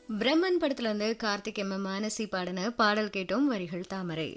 பிரம்மன் படத்துல இருந்து Karthik M M Manasi பாடின பாடல் கேட்டோம் வரிகள் தாமரை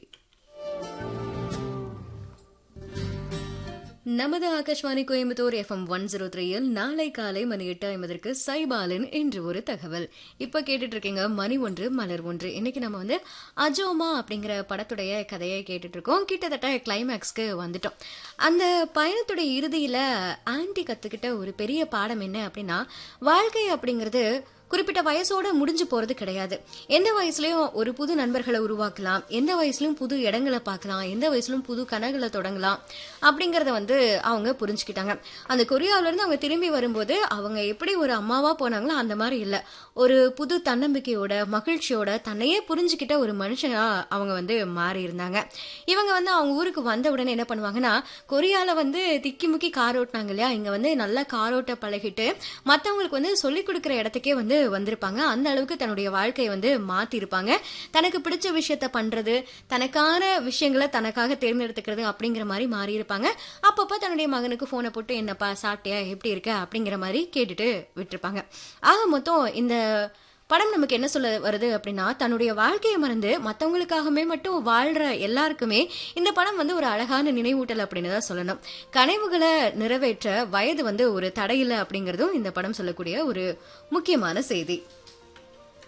நமது Akashvani Coimbatore FM one zero த்ரீயில் நாளை காலை மணி எட்டு ஐம்பதற்கு சைபாலின் இன்று ஒரு தகவல் இப்ப கேட்டுட்டு இருக்கீங்க மணி ஒன்று மலர் ஒன்று இன்னைக்கு நம்ம வந்து அஜோமா அப்படிங்கிற படத்துடைய கதையை கேட்டுட்டு இருக்கோம் கிட்டத்தட்ட கிளைமேக்ஸ்க்கு வந்துட்டோம் அந்த பயணத்துடைய இறுதியில ஆன்டி கத்துக்கிட்ட ஒரு பெரிய பாடம் என்ன அப்படின்னா வாழ்க்கை அப்படிங்கிறது குறிப்பிட்ட வயசோட முடிஞ்சு போறது கிடையாது எந்த வயசுலயும் ஒரு புது நண்பர்களை உருவாக்கலாம் எந்த வயசுலயும் புது இடங்களை பார்க்கலாம் எந்த வயசுலயும் புது கனவுகளை தொடங்கலாம் அப்படிங்கறத வந்து அவங்க புரிஞ்சுக்கிட்டாங்க அந்த கொரியாவில இருந்து அவங்க திரும்பி வரும்போது அவங்க எப்படி ஒரு அம்மாவா போனாங்களோ அந்த மாதிரி இல்ல ஒரு புது தன்னம்பிக்கையோட மகிழ்ச்சியோட தன்னையே புரிஞ்சுக்கிட்ட ஒரு மனுஷனா அவங்க வந்து மாறி இருந்தாங்க இவங்க வந்து அவங்க ஊருக்கு வந்த உடனே என்ன பண்ணுவாங்கன்னா கொரியால வந்து திக்கி முக்கி கார் ஓட்டினாங்க இல்லையா இங்க வந்து நல்லா கார் ஓட்ட பழகிட்டு மத்தவங்களுக்கு வந்து சொல்லிக் கொடுக்குற இடத்துக்கே வந்து வந்திருப்பாங்க அந்த அளவுக்கு தன்னுடைய வாழ்க்கையை வந்து மாத்தி இருப்பாங்க தனக்கு பிடிச்ச விஷயத்த பண்றது தனக்கான விஷயங்களை தனக்காக தேர்ந்தெடுத்துக்கிறது அப்படிங்கிற மாதிரி மாறி இருப்பாங்க அப்பப்ப தன்னுடைய மகனுக்கு போனை போட்டு என்னப்பா சாப்பிட்டியா எப்படி இருக்க அப்படிங்கிற மாதிரி கேட்டுட்டு விட்டுருப்பாங்க ஆக மொத்தம் இந்த படம் நமக்கு என்ன சொல்ல வருது அப்படின்னா தன்னுடைய வாழ்க்கையை மறந்து மற்றவங்களுக்காகவே மட்டும் வாழ்ற எல்லாருக்குமே இந்த படம் வந்து ஒரு அழகான நினைவூட்டல் அப்படின்னு தான் சொல்லணும் கனவுகளை நிறைவேற்ற வயது வந்து ஒரு தடையில்லை அப்படிங்கிறதும் இந்த படம் சொல்லக்கூடிய ஒரு முக்கியமான செய்தி